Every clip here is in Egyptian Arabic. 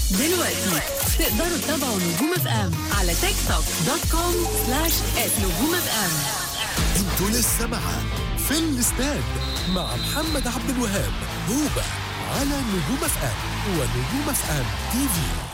دلوقتي تقدروا تتابعوا نجوم اف ام على تيك توك دوت كوم سلاش نجوم اف ام انتوا لسه مع في الاستاد مع محمد عبد الوهاب هوبا على نجوم اف ام ونجوم اف ام تي في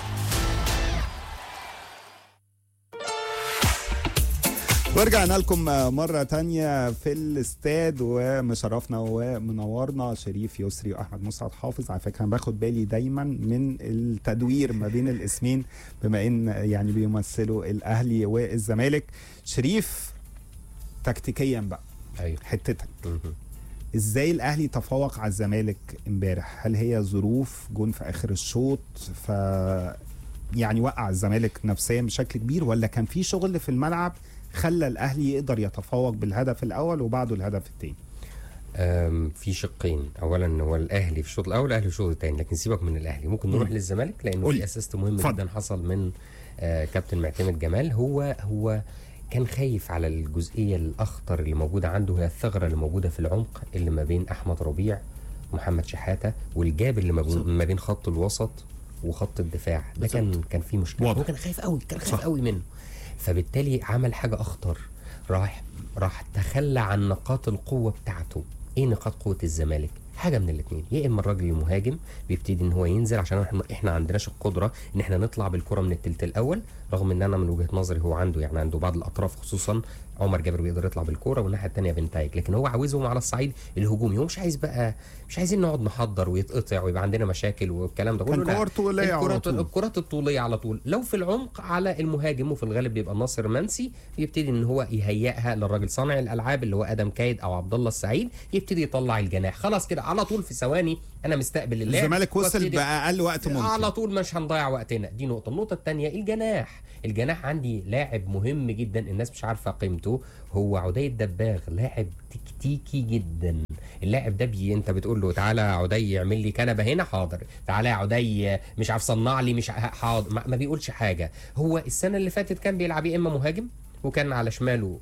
ورجعنا لكم مرة تانية في الاستاد ومشرفنا ومنورنا شريف يسري وأحمد مسعد حافظ على فكرة أنا باخد بالي دايما من التدوير ما بين الاسمين بما إن يعني بيمثلوا الأهلي والزمالك شريف تكتيكيا بقى ايوه حتتك مهم. ازاي الاهلي تفوق على الزمالك امبارح هل هي ظروف جون في اخر الشوط ف يعني وقع الزمالك نفسيا بشكل كبير ولا كان في شغل في الملعب خلى الاهلي يقدر يتفوق بالهدف الاول وبعده الهدف الثاني أم، في شقين اولا هو الاهلي في الشوط الاول والاهلي في الشوط الثاني لكن سيبك من الاهلي ممكن نروح مم. للزمالك لانه قولي. في اسيست مهم اتفضل. جدا حصل من آه، كابتن معتمد جمال هو هو كان خايف على الجزئيه الاخطر اللي موجوده عنده هي الثغره اللي موجوده في العمق اللي ما بين احمد ربيع ومحمد شحاته والجاب اللي ما بين- ما بين خط الوسط وخط الدفاع ده كان كان فيه مشكله واضح. هو كان خايف قوي كان خايف صح. قوي منه فبالتالي عمل حاجه اخطر راح راح تخلى عن نقاط القوه بتاعته ايه نقاط قوه الزمالك حاجه من الاثنين يا اما الراجل المهاجم بيبتدي ان هو ينزل عشان احنا احنا عندناش القدره ان احنا نطلع بالكره من التلت الاول رغم ان انا من وجهه نظري هو عنده يعني عنده بعض الاطراف خصوصا عمر جابر بيقدر يطلع بالكوره والناحيه الثانيه بنتايج لكن هو عاوزهم على الصعيد الهجومي هو مش عايز بقى مش عايزين نقعد نحضر ويتقطع ويبقى عندنا مشاكل والكلام ده كان كله لا. كور طولية على الكرات طول. الكرات الطوليه على طول لو في العمق على المهاجم وفي الغالب بيبقى ناصر منسي يبتدي ان هو يهيئها للراجل صانع الالعاب اللي هو ادم كايد او عبد الله السعيد يبتدي يطلع الجناح خلاص كده على طول في ثواني انا مستقبل اللعب الزمالك وصل وابتدي- باقل وقت ممكن على طول مش هنضيع وقتنا دي نقطه النقطه الثانيه الجناح الجناح عندي لاعب مهم جدا الناس مش عارفه قيمته هو عدي الدباغ لاعب تكتيكي جدا اللاعب ده بي انت بتقول له تعالى يا عدي اعمل لي كنبه هنا حاضر تعالى يا عدي مش عارف صنع لي مش ع- حاضر ما, ما بيقولش حاجه هو السنه اللي فاتت كان بيلعب يا اما مهاجم وكان على شماله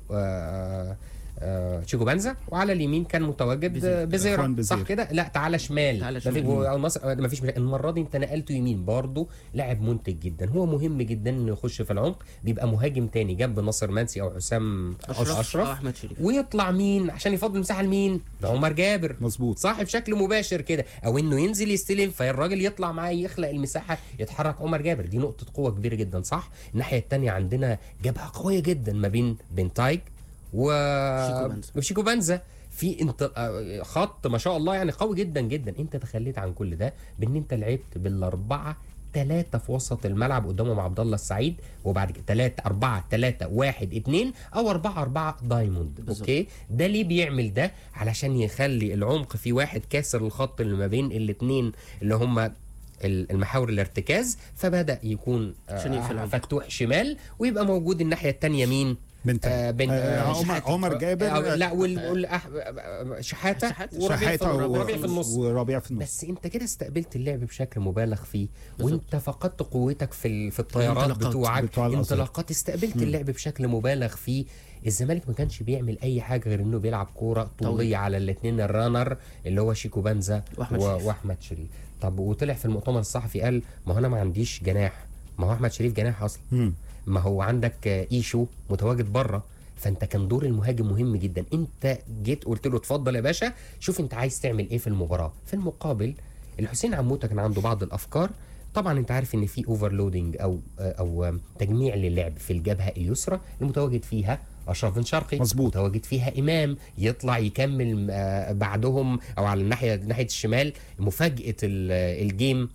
آه آه تشيكو بنزا وعلى اليمين كان متواجد بزيرة. بزيرة إخوان صح بزيرة. كده لا تعالى شمال تعالى ما في- شمال. هو مصر ما فيش مشاكل. المره دي انت نقلته يمين برضه لاعب منتج جدا هو مهم جدا انه يخش في العمق بيبقى مهاجم تاني جنب ناصر منسي او حسام اشرف, اشرف أو احمد شريف ويطلع مين عشان يفضل مساحه لمين لعمر جابر مظبوط صح بشكل مباشر كده او انه ينزل يستلم فالراجل يطلع معاه يخلق المساحه يتحرك عمر جابر دي نقطه قوه كبيره جدا صح الناحيه الثانيه عندنا جبهه قويه جدا ما بين بنتايج و شيكو بنزا. وشيكو بنزا في انت آه، خط ما شاء الله يعني قوي جدا جدا انت تخليت عن كل ده بان انت لعبت بالاربعه ثلاثة في وسط الملعب قدامهم عبد الله السعيد وبعد كده ثلاثة أربعة ثلاثة واحد اتنين أو أربعة أربعة دايموند بالظبط. أوكي ده ليه بيعمل ده علشان يخلي العمق في واحد كاسر الخط اللي ما بين الاتنين اللي هم المحاور الارتكاز فبدا يكون عشان يقفل آه عمق. فتوح شمال ويبقى موجود الناحيه الثانيه مين بنت آه بن آه آه عمر شحاتة. عمر آه، جابر لا وال وال- أح- آه، شحاته شحاتة. وربيع في شحاته و- وربيع في النص وربيع في النص بس انت كده استقبلت اللعب بشكل مبالغ فيه بالظبط. وانت فقدت قوتك في ال- في الطيارات الانطلاقات. بتوعك بتوع الأسد. انطلاقات استقبلت اللعب بشكل مبالغ فيه الزمالك ما كانش بيعمل اي حاجه غير انه بيلعب كوره طوليه على الاثنين الرانر اللي هو شيكو بنزا وأحمد و- شريف. واحمد شريف طب وطلع في المؤتمر الصحفي قال ما هو انا ما عنديش جناح ما هو احمد شريف جناح اصلا مم. ما هو عندك آه، ايشو متواجد بره فانت كان دور المهاجم مهم جدا انت جيت قلت له اتفضل يا باشا شوف انت عايز تعمل ايه في المباراه في المقابل الحسين عموته كان عنده بعض الافكار طبعا انت عارف ان في اوفرلودنج او او تجميع للعب في الجبهه اليسرى المتواجد فيها اشرف بن شرقي مظبوط. متواجد فيها امام يطلع يكمل آه، بعدهم او على الناحيه ناحيه الشمال مفاجاه ال- الجيم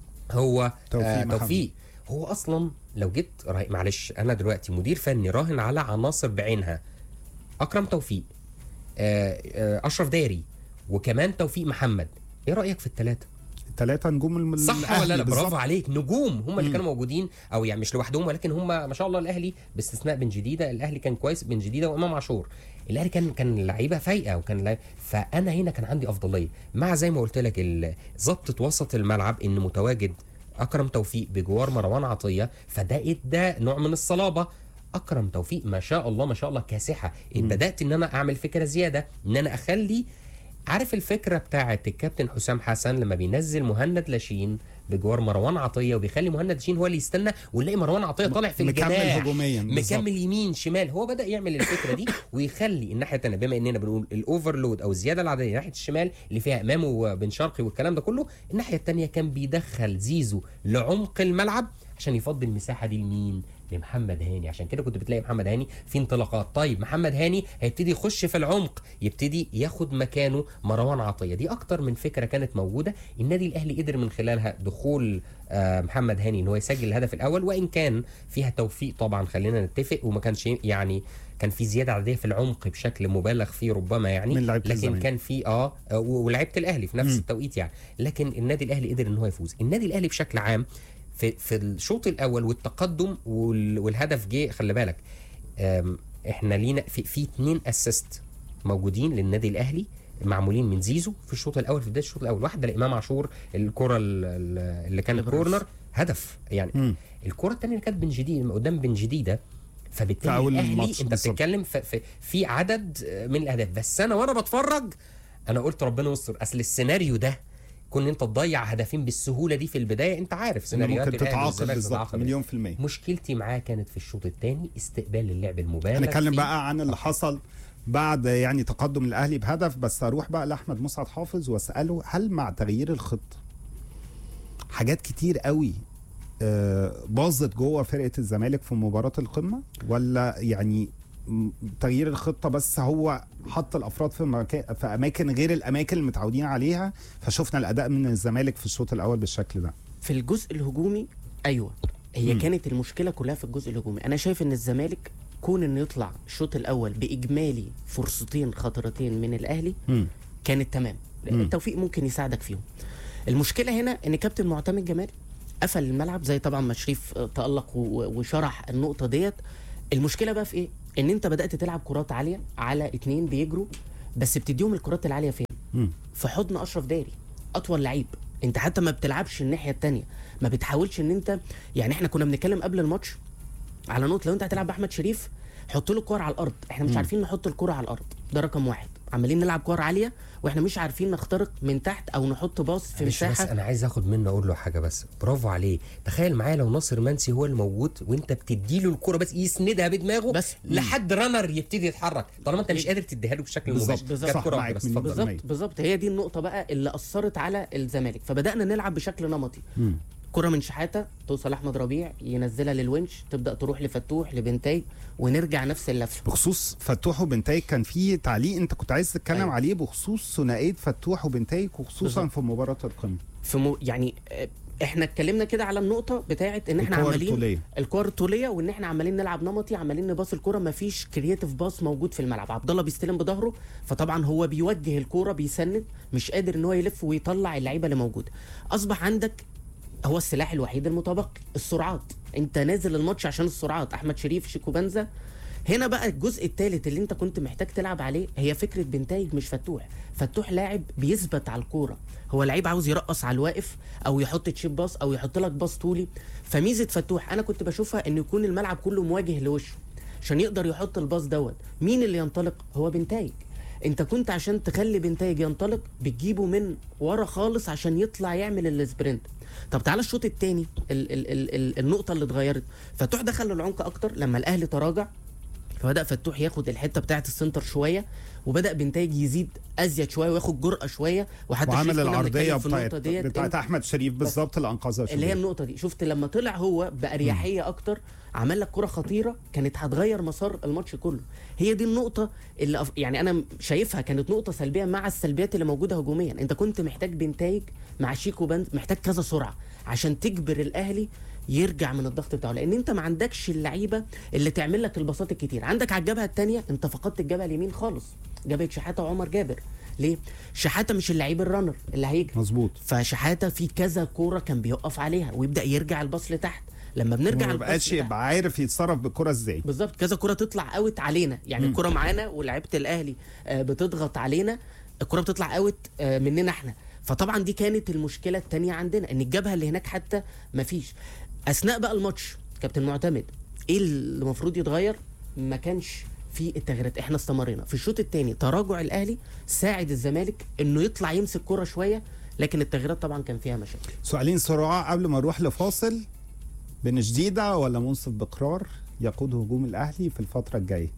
هو توفيق آه محمد. توفيق هو اصلا لو جيت راي- معلش انا دلوقتي مدير فني راهن على عناصر بعينها اكرم توفيق آه آه اشرف داري وكمان توفيق محمد ايه رايك في الثلاثه ثلاثة نجوم الم- صح الأهلي ولا لا بالظبط. برافو عليك نجوم هم اللي مم. كانوا موجودين او يعني مش لوحدهم ولكن هم ما شاء الله الاهلي باستثناء بن جديده الاهلي كان كويس بن جديده وامام عاشور الاهلي كان كان لعيبه فايقه وكان لعيبة فانا هنا كان عندي افضليه مع زي ما قلت لك ال- ظبطه وسط الملعب ان متواجد اكرم توفيق بجوار مروان عطيه فده ادى نوع من الصلابه اكرم توفيق ما شاء الله ما شاء الله كاسحه بدات ان انا اعمل فكره زياده ان انا اخلي عارف الفكره بتاعت الكابتن حسام حسن لما بينزل مهند لاشين بجوار مروان عطيه وبيخلي مهند شين هو اللي يستنى ونلاقي مروان عطيه طالع في مكمل الجناح هجوميا بالظبط. مكمل يمين شمال هو بدا يعمل الفكره دي ويخلي الناحيه الثانيه بما اننا بنقول الاوفرلود او الزياده العدديه ناحيه الشمال اللي فيها امامه وبن شرقي والكلام ده كله الناحيه الثانيه كان بيدخل زيزو لعمق الملعب عشان يفضي المساحه دي لمين لمحمد هاني عشان كده كنت بتلاقي محمد هاني في انطلاقات طيب محمد هاني هيبتدي يخش في العمق يبتدي ياخد مكانه مروان عطيه دي اكتر من فكره كانت موجوده النادي الاهلي قدر من خلالها دخول آه، محمد هاني ان هو يسجل الهدف الاول وان كان فيها توفيق طبعا خلينا نتفق وما كانش يعني كان في زياده عدديه في العمق بشكل مبالغ فيه ربما يعني من لعيبة لكن الزمالك. كان في اه آه، ولعيبه الاهلي في نفس مم. التوقيت يعني لكن النادي الاهلي قدر ان هو يفوز النادي الاهلي بشكل عام في في الشوط الاول والتقدم وال- والهدف جه خلي بالك آم، احنا لينا في في اتنين اسيست موجودين للنادي الاهلي معمولين من زيزو في الشوط الاول في بدايه الشوط الاول واحده لامام عاشور الكره ال- ال- اللي كانت اللي كورنر هدف يعني مم. الكره الثانيه اللي كانت بن جديد قدام بن جديده في فبالتالي أول الاهلي الماتش انت بالظبط. بتتكلم في, في, في عدد من الاهداف بس انا وانا بتفرج انا قلت ربنا يستر اصل السيناريو ده كون انت تضيع هدفين بالسهوله دي في البدايه انت عارف إن سيناريوهات ممكن الأهلي تتعاقب والزمالك بالظبط تتعاقب. مليون في المية مشكلتي معاه كانت في الشوط الثاني استقبال اللعب المبالغ هنتكلم فيه. بقى عن اللي حصل بعد يعني تقدم الاهلي بهدف بس اروح بقى لاحمد مسعد حافظ واساله هل مع تغيير الخطه حاجات كتير قوي آه، باظت جوه فرقه الزمالك في مباراه القمه ولا يعني م- تغيير الخطه بس هو حط الافراد في مكان في اماكن غير الاماكن اللي متعودين عليها فشفنا الاداء من الزمالك في الشوط الاول بالشكل ده في الجزء الهجومي ايوه هي مم. م. كانت المشكله كلها في الجزء الهجومي انا شايف ان الزمالك كون انه يطلع الشوط الاول باجمالي فرصتين خطرتين من الاهلي مم. كانت تمام مم. التوفيق ممكن يساعدك فيهم المشكله هنا ان كابتن معتمد جمال قفل الملعب زي طبعا ما شريف آه، تالق و- وشرح النقطه ديت المشكله بقى في ايه ان انت بدات تلعب كرات عاليه على اتنين بيجروا بس بتديهم الكرات العاليه فين مم. في حضن اشرف داري اطول لعيب انت حتى ما بتلعبش الناحيه التانية ما بتحاولش ان انت يعني احنا كنا بنتكلم قبل الماتش على نقطه لو انت هتلعب باحمد شريف حط له الكوره على الارض احنا مش عارفين نحط الكوره على الارض ده رقم واحد عمالين نلعب كوره عاليه واحنا مش عارفين نخترق من تحت او نحط باص في معلش بس مساحه انا عايز اخد منه اقول له حاجه بس برافو عليه تخيل معايا لو ناصر منسي هو الموجود وانت بتدي له الكوره بس يسندها بدماغه بس. لحد رانر يبتدي يتحرك طالما انت مش قادر تديها له بشكل بالظبط. مباشر بالظبط. كانت صح، كرة معاك واحدة بس من اتفضل. بالظبط. بالظبط بالظبط هي دي النقطه بقى اللي اثرت على الزمالك فبدانا نلعب بشكل نمطي مم. كرة من شحاته توصل احمد ربيع ينزلها للونش تبدا تروح لفتوح لبنتاي ونرجع نفس اللفه بخصوص فتوح وبنتايج كان في تعليق انت كنت عايز تتكلم أيوة. عليه بخصوص ثنائيه فتوح وبنتايج وخصوصا بالظبط. في مباراه القمه في مو يعني آه، احنا اتكلمنا كده على النقطه بتاعه ان احنا الكور عمالين الطولية. الكور الطوليه وان احنا عمالين نلعب نمطي عمالين نباص الكوره مفيش كرييتيف باص موجود في الملعب عبد الله بيستلم بظهره فطبعا هو بيوجه الكوره بيسند مش قادر ان هو يلف ويطلع اللعيبه اللي موجوده اصبح عندك هو السلاح الوحيد المتبقي السرعات انت نازل الماتش عشان السرعات احمد شريف شيكو بنزا هنا بقى الجزء الثالث اللي انت كنت محتاج تلعب عليه هي فكره بنتايج مش فتوح فتوح لاعب بيثبت على الكوره هو لعيب عاوز يرقص على الواقف او يحط تشيب باص او يحط لك باص طولي فميزه فتوح انا كنت بشوفها ان يكون الملعب كله مواجه لوشه عشان يقدر يحط الباص دوت مين اللي ينطلق هو بنتايج انت كنت عشان تخلي بنتايج ينطلق بتجيبه من ورا خالص عشان يطلع يعمل السبرنت طب تعالى الشوط الثاني ال ال ال ال النقطه اللي اتغيرت فتوح دخل للعمق اكتر لما الاهلي تراجع فبدا فتوح ياخد الحته بتاعه السنتر شويه وبدا بنتاج يزيد ازيد شويه وياخد جرأه شويه وحتى وعمل شريف كنا العرضيه بنتكلم في بتاعت النقطه ديت بتاعت احمد شريف بالظبط اللي انقذها اللي هي شريف. النقطه دي شفت لما طلع هو باريحيه اكتر عمل لك كره خطيره كانت هتغير مسار الماتش كله هي دي النقطه اللي أف... يعني انا شايفها كانت نقطه سلبيه مع السلبيات اللي موجوده هجوميا انت كنت محتاج بنتايج مع شيكو بند محتاج كذا سرعه عشان تجبر الاهلي يرجع من الضغط بتاعه لان انت ما عندكش اللعيبه اللي تعمل لك البساط الكتير عندك على الجبهه الثانيه انت فقدت الجبهه اليمين خالص جبهه شحاته وعمر جابر ليه شحاته مش اللعيب الرانر اللي هيجري مظبوط فشحاته في كذا كوره كان بيقف عليها ويبدا يرجع الباص لتحت لما بنرجع ما الباص بقاش لتحت- يبقى عارف يتصرف بالكره ازاي بالظبط كذا كرة تطلع اوت علينا يعني الكرة معانا ولعيبة الاهلي آه، بتضغط علينا الكرة بتطلع اوت آه، مننا احنا فطبعا دي كانت المشكلة التانية عندنا ان الجبهة اللي هناك حتى مفيش اثناء بقى الماتش كابتن معتمد ايه اللي المفروض يتغير ما كانش في التغييرات احنا استمرينا في الشوط الثاني تراجع الاهلي ساعد الزمالك انه يطلع يمسك كرة شوية لكن التغييرات طبعا كان فيها مشاكل سؤالين سرعة قبل ما نروح لفاصل بن جديدة ولا منصف بقرار يقود هجوم الأهلي في الفترة الجاية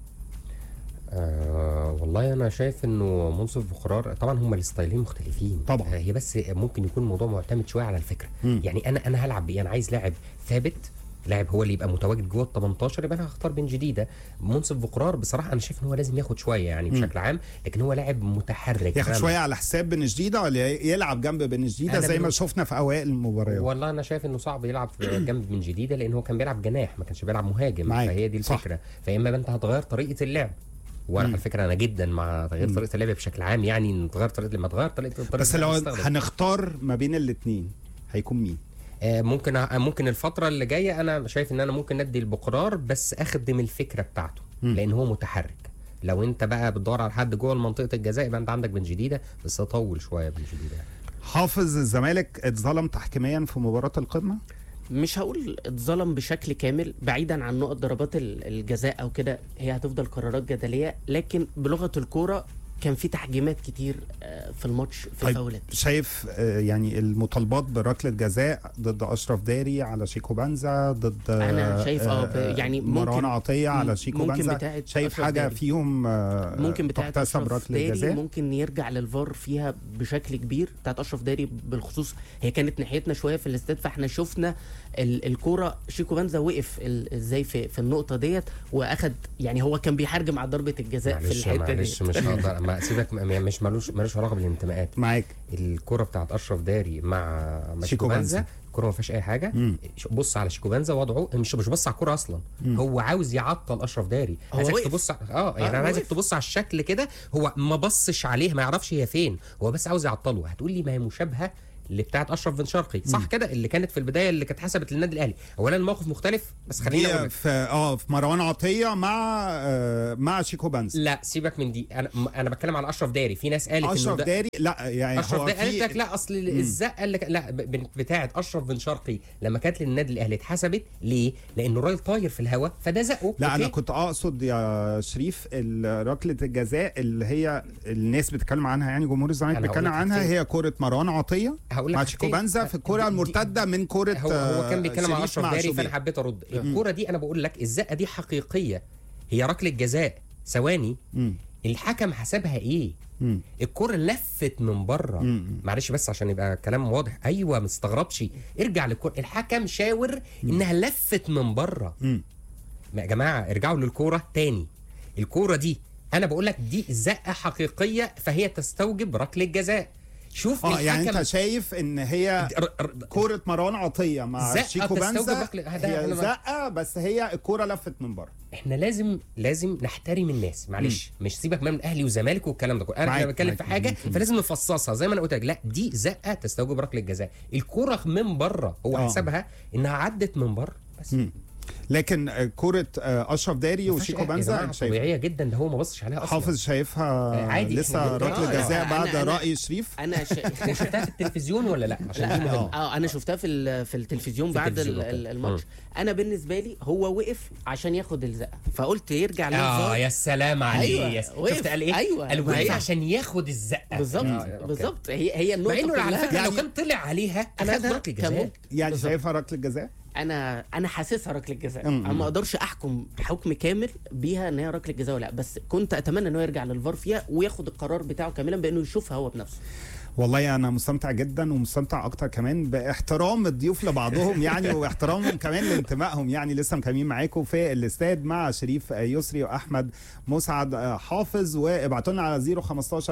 آه والله انا شايف انه منصف بقرار طبعا هم الستايلين مختلفين طبعاً. آه هي بس ممكن يكون الموضوع معتمد شويه على الفكره مم. يعني انا انا هلعب بايه انا عايز لاعب ثابت لاعب هو اللي يبقى متواجد جوه ال 18 يبقى انا هختار بين جديده منصف بقرار بصراحه انا شايف ان هو لازم ياخد شويه يعني بشكل عام لكن هو لاعب متحرك ياخد أنا- شوية على حساب بن جديدة ولا يلعب جنب بن جديدة أنا زي بن- ما شفنا في أوائل المباريات والله انا شايف انه صعب يلعب في جنب من جديده لان هو كان بيلعب جناح ما كانش بيلعب مهاجم معاك. فهي دي صح. الفكره فيا اما انت هتغير طريقه اللعب وانا على فكره انا جدا مع تغيير طريقه اللعب بشكل عام يعني إن تغير طريقه لما تغير طريقه طريقه بس لو اللعب تستخدم. هنختار ما بين الاتنين هيكون مين؟ آه، ممكن آه، ممكن الفتره اللي جايه انا شايف ان انا ممكن ندي البقرار بس اخدم الفكره بتاعته لان هو متحرك لو انت بقى بتدور على حد جوه منطقه الجزاء يبقى انت عندك بن جديده بس طول شويه بن جديده يعني. حافظ الزمالك اتظلم تحكيميا في مباراة القمة مش هقول اتظلم بشكل كامل بعيدا عن نقط ضربات ال- الجزاء او كده هي هتفضل قرارات جدليه لكن بلغه الكوره كان في تحجيمات كتير آه، في الماتش في طيب فاولات شايف آه، يعني المطالبات بركلة جزاء ضد أشرف داري على شيكو بنزا ضد أنا شايف آه، ب- يعني مروان ممكن- عطية على مم، شيكو ممكن بنزا بتاعت شايف أشرف حاجة داري. فيهم آه، ممكن بتاعت تحتسب اشرف ركلة داري جزاء ممكن يرجع للفار فيها بشكل كبير بتاعت اشرف داري بالخصوص هي كانت ناحيتنا شويه في الاستاد فاحنا شفنا ال- الكوره شيكو بنزا وقف ال- ازاي في في النقطه ديت واخد يعني هو كان بيحرجم على ضربه الجزاء في معلش الحته معلش دي مش هقدر ما سيبك م- مش ملوش ملوش علاقه بالانتماءات معاك الكره بتاعت اشرف داري مع مع شيكو شيكو بنزا. بنزا الكره ما فيهاش اي حاجه مم. ش- بص على شيكو بنزا وضعه مش مش بص على الكوره اصلا هو عاوز يعطل اشرف داري هو عايزك وقف. تبص ع- اه يعني آه، انا عايزك وقف. تبص على الشكل كده هو ما بصش عليه ما يعرفش هي فين هو بس عاوز يعطله هتقول لي ما هي مشابهه اللي بتاعت اشرف بن شرقي صح كده اللي كانت في البدايه اللي كانت حسبت للنادي الاهلي اولا الموقف مختلف بس خليني اقول دي لك في اه في مروان عطية مع آه مع شيكو بنزا لا سيبك من دي انا م- انا بتكلم على اشرف داري في ناس قالت انه أشرف ده داري لا يعني اشرف هو داري قالت في لك لا اصل الزقه اللي ك- لا ب- بتاعه اشرف بن شرقي لما كانت للنادي الاهلي اتحسبت ليه؟ لانه الراجل طاير في الهواء فده زقه لا أوكي؟ انا كنت اقصد يا شريف ال- ركله الجزاء اللي هي الناس بتتكلم عنها يعني جمهور الزمالك أنا هقول بيتكلم لك عنها حاجتين. هي كره مروان عطيه هقول لك مع شيكو حاجتين. بنزا في الكره دي- المرتده من كره هو هو كان بيتكلم على شريف اشرف مع داري شوبير. فانا حبيت ارد الكوره دي انا بقول لك الزقه دي حقيقيه هي ركله جزاء ثواني مم. الحكم حسبها ايه؟ مم. الكرة لفت من بره مم. معلش بس عشان يبقى كلام واضح ايوه ما تستغربش ارجع للكرة الحكم شاور انها لفت من بره مم. يا جماعه ارجعوا للكوره تاني الكوره دي انا بقول لك دي زقه حقيقيه فهي تستوجب ركله جزاء شوف اه يعني الحكم انت شايف ان هي ر- ر- كره مروان عطيه مع زقة شيكو تستوجب بنزا ركلة- ده هي أنا ما- زقه بس هي الكره لفت من بره احنا لازم لازم نحترم الناس معلش مش سيبك من اهلي وزمالك والكلام ده كله انا معاك، أنا بتكلم معاك. في حاجه فلازم نفصصها زي ما انا قلت لك لا دي زقه تستوجب ركله جزاء الكره من بره هو آه. حسبها انها عدت من بره بس مم. لكن آه، كره آه، اشرف داري مفيهاش وشيكو أي- يا بنزا جماعة انت شايف طبيعيه جدا ده هو ما بصش عليها اصلا حافظ شايفها عادي، لسه إحنا جدا- ركله آه، جزاء أنا- بعد أنا- راي شريف انا شا... شفتها في التلفزيون ولا لا عشان دي لا مهمه اه انا شفتها في ال- في التلفزيون في بعد التلفزيون، ال- أوكي. ال- الماتش انا بالنسبه لي هو وقف عشان ياخد الزقه فقلت يرجع اه للفار يا سلام عليه أيوة، يا س- وقف. شفت قال ايه؟ أيوة، قال ما هي- وقف عشان ياخد الزقه بالظبط آه، أوكي. بالظبط هي هي مع النقطه انه على كلها فكره لو يعني- كان طلع عليها أنا انا ده ركله كان جزاء ممكن. يعني بالظبط. شايفها ركله جزاء انا انا حاسسها ركله جزاء مم. انا ما اقدرش احكم حكم كامل بيها ان هي ركله جزاء ولا لا بس كنت اتمنى ان هو يرجع للفار فيها وياخد القرار بتاعه كاملا بانه يشوفها هو بنفسه والله انا مستمتع جدا ومستمتع اكتر كمان باحترام الضيوف لبعضهم يعني واحترامهم كمان لانتمائهم يعني لسه مكملين معاكم في الاستاد مع شريف يسري واحمد مسعد حافظ وابعتوا لنا على 015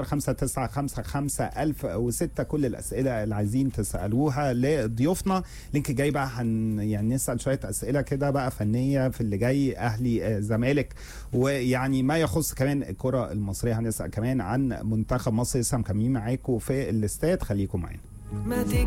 5955 1006 كل الاسئله اللي عايزين تسالوها لضيوفنا لينك جاي بقى هن يعني نسال شويه اسئله كده بقى فنيه في اللي جاي اهلي آه، زمالك ويعني ما يخص كمان الكره المصريه هنسال كمان عن منتخب مصر لسه مكملين معاكم في الاستاد خليكم معانا ما تيجي